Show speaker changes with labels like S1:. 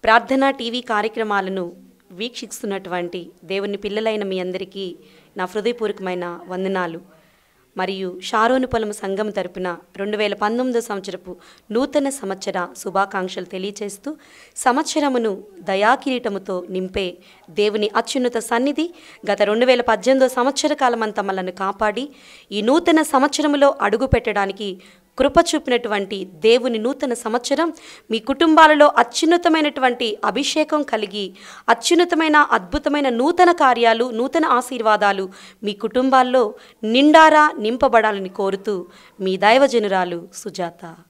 S1: ప్రార్థనా టీవీ కార్యక్రమాలను వీక్షిస్తున్నటువంటి దేవుని పిల్లలైన మీ అందరికీ నా హృదయపూర్వకమైన వందనాలు మరియు షారోను పొలము సంఘం తరపున రెండు వేల పంతొమ్మిదో సంవత్సరపు నూతన సంవత్సర శుభాకాంక్షలు తెలియచేస్తూ సంవత్సరమును దయాకిరీటముతో నింపే దేవుని అత్యున్నత సన్నిధి గత రెండు వేల పద్దెనిమిదో సంవత్సర కాలమంతా మనల్ని కాపాడి ఈ నూతన సంవత్సరములో అడుగు పెట్టడానికి కృప చూపినటువంటి దేవుని నూతన సంవత్సరం మీ కుటుంబాలలో అత్యున్నతమైనటువంటి అభిషేకం కలిగి అత్యున్నతమైన అద్భుతమైన నూతన కార్యాలు నూతన ఆశీర్వాదాలు మీ కుటుంబాల్లో నిండారా నింపబడాలని కోరుతూ మీ దైవజనురాలు సుజాత